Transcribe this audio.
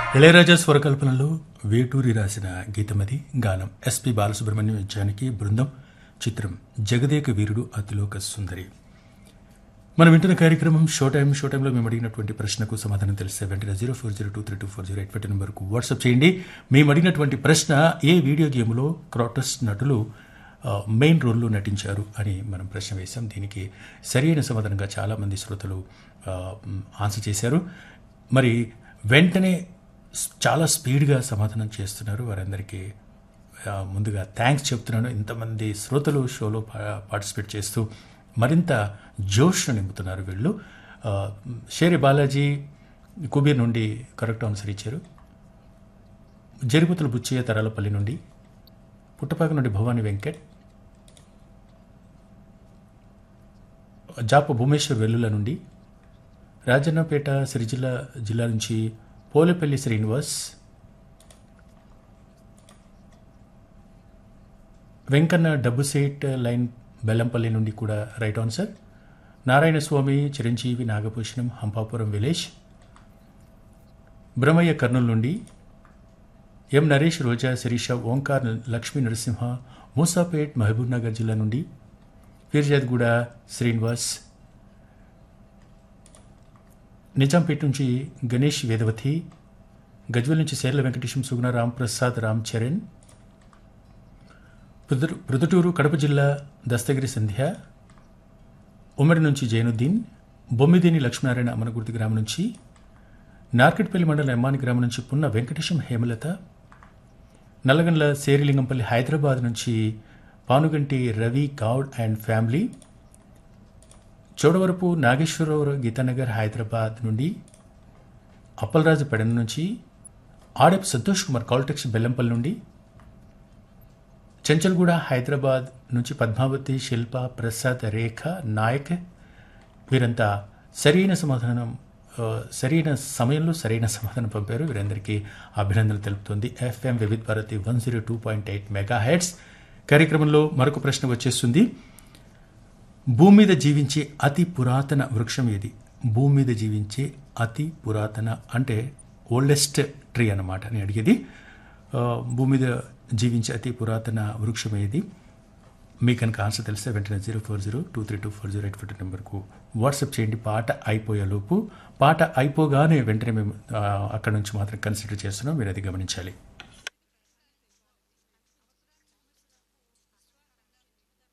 ఇళయరాజా స్వరకల్పనలో వేటూరి రాసిన గీతమది గానం ఎస్పి బాలసుబ్రహ్మణ్యం జానకి బృందం చిత్రం జగదేక వీరుడు అతిలోక సుందరి మనం వింటున్న కార్యక్రమం షో టైం షో టైంలో మేము అడిగినటువంటి ప్రశ్నకు సమాధానం తెలిస్తే వెంటనే zero four zero two three two four zero eight నెంబర్కు వాట్సాప్ చేయండి మేము అడిగినటువంటి ప్రశ్న ఏ వీడియో గేమ్లో క్రాటస్ నటులు ఆ, మెయిన్ రోల్లో నటించారు అని మనం ప్రశ్న వేశాం దీనికి సరైన సమాధానంగా చాలామంది శ్రోతలు ఆ, మ్, ఆన్సర్ చేశారు మరి వెంటనే స్- చాలా స్పీడ్గా సమాధానం చేస్తున్నారు వారందరికీ ఆ, ముందుగా థ్యాంక్స్ చెప్తున్నాను ఇంతమంది శ్రోతలు షోలో పా- పార్టిసిపేట్ చేస్తూ మరింత జోష్ను నింపుతున్నారు వీళ్ళు ఆ, షేరి బాలాజీ కుబీర్ నుండి కరెక్ట్ ఆన్సర్ ఇచ్చారు జరిపుతుల బుచ్చయ్య తరాలపల్లి నుండి పుట్టపాక నుండి భవానీ వెంకట్ జాప భూమేశ్వర్ వెల్లుల నుండి రాజన్నపేట సిరిజిల్ల జిల్లా నుంచి పోలేపల్లి శ్రీనివాస్ వెంకన్న డబ్బు సేట్ లైన్ బెల్లంపల్లి నుండి కూడా right answer Narayana Swamy Chiranjeevi Nagabhushanam Hampapuram village Brahmayya Kurnool నుండి ఎం నరేష్ రోజా శిరీష ఓంకార్ లక్ష్మీ నరసింహ మూసాపేట్ మహబూబ్ నగర్ జిల్లా నుండి ఫిర్జాద్గూడ శ్రీనివాస్ నిజాంపేట నుంచి గణేష్ వేదవతి గజ్వెల్ నుంచి సేర్ల వెంకటేశం సుగుణ రామ్ ప్రసాద్ రామ్ చరణ్ ప్రొద్దు ప్రొద్దుటూరు కడప జిల్లా దస్తగిరి సంధ్య ఉమ్మడి నుంచి జైనుద్దీన్ బొమ్మిదేని లక్ష్మీనారాయణ అమనగుర్తి గ్రామం నుంచి నార్కెట్పల్లి మండలం ఎమ్మాని గ్రామం నుంచి పున్న వెంకటేశం హేమలత నల్లగండ్ల సేరిలింగంపల్లి హైదరాబాద్ నుంచి పానుగంటి రవి గౌడ్ అండ్ ఫ్యామిలీ చోడవరపు నాగేశ్వరరావు గీతానగర్ హైదరాబాద్ నుండి అప్పలరాజు పెడన నుంచి ఆడెప్ సంతోష్ కుమార్ కాల్టెక్స్ బెల్లంపల్లి నుండి చెంచల్గూడ హైదరాబాద్ నుంచి పద్మావతి శిల్ప ప్రసాద్ రేఖ నాయక్ వీరంతా సరైన సమాధానం ఆ, సరైన సమయంలో సరైన సమాధానం పంపారు వీరందరికీ అభినందనలు తెలుపుతుంది FM Vividh Bharati one zero two point eight mega hits కార్యక్రమంలో మరొక ప్రశ్న వచ్చేస్తుంది భూమి మీద జీవించే అతి పురాతన వృక్షం ఏది భూమి మీద జీవించే అతి పురాతన అంటే ఓల్డెస్ట్ ట్రీ అన్నమాట అని అడిగేది ఆ, భూమి మీద జీవించే అతి పురాతన వృక్షం ఏది మీకు కనుక ఆన్సర్ తెలిస్తే వెంటనే zero four zero two three two four zero eight four నెంబర్కు వాట్సాప్ చేయండి పాట అయిపోయేలోపు పాట అయిపోగానే వెంటనే మేము ఆ, అక్కడ నుంచి మాత్రం కన్సిడర్ చేస్తున్నాం మీరు అది గమనించాలి